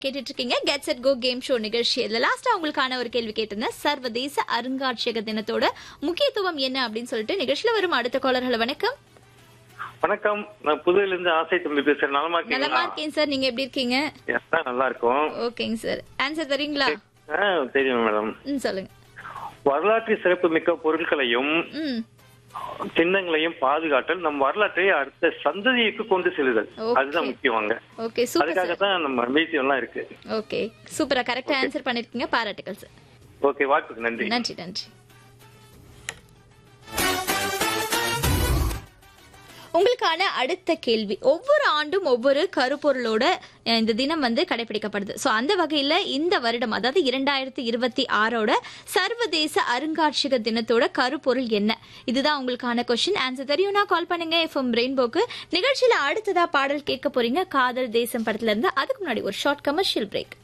கேட்டுட்டு இருக்கீங்க get set go game show நிகழ்ச்சியில் லாஸ்டா உங்களுக்கான ஒரு கேள்வி கேட்டிருந்தேன் சர்வதேச அருங்காட்சியக தினத்தோட முக்கியத்துவம் என்ன அப்படின்னு சொல்லிட்டு நிகழ்ச்சியில வரும் அடுத்த காலர்களை வணக்கம் வணக்கம் நான் புதுவையில இருந்து ஆசை தம்பி பேசுறேன் நலமா நலமா இருக்கீங்களா இருக்கேன் சார் நீங்க எப்படி இருக்கீங்க எஸ் நல்லா இருக்கும் ஓகேங்க சார் ஆன்சர் தரீங்களா ஆ, தெரியும் மேடம் ம் சொல்லுங்க வரலாற்று சிறப்பு மிக்க பொருட்களையும் ம் சின்னங்களையும் பாதுகாத்தல் நம் வரலாற்றை அடுத்த சந்ததிக்கு கொண்டு செல்லுதல் Okay. அதுதான் முக்கியங்க ஓகே சூப்பர் அதுக்காக சார் தான் நம்ம மியூசியம் எல்லாம் இருக்கு ஓகே சூப்பரா கரெக்டா ஆன்சர் பண்ணிருக்கீங்க பாராட்டுகள் சார் ஓகே வாய்ப்புக்கு நன்றி நன்றி நன்றி உங்களுக்கான அடுத்த கேள்வி ஒவ்வொரு ஆண்டும் ஒவ்வொரு கருப்பொருளோட அஹ், இந்த தினம் வந்து கடைபிடிக்கப்படுது ஸோ அந்த வகையில் இந்த வருடம் அதாவது இரண்டாயிரத்தி இருபத்தி ஆறோட சர்வதேச அருங்காட்சியக தினத்தோட கருப்பொருள் என்ன இதுதான் உங்களுக்கான கொஸ்டின் ஆன்சர் தெரியும்னா கால் பண்ணுங்க எஃப்எம் ரெயின்போக்கு நிகழ்ச்சியில அடுத்ததா பாடல் கேட்க போறீங்க காதல் தேசம் படத்துல இருந்து அதுக்கு முன்னாடி ஒரு ஷார்ட் கமர்ஷியல் பிரேக்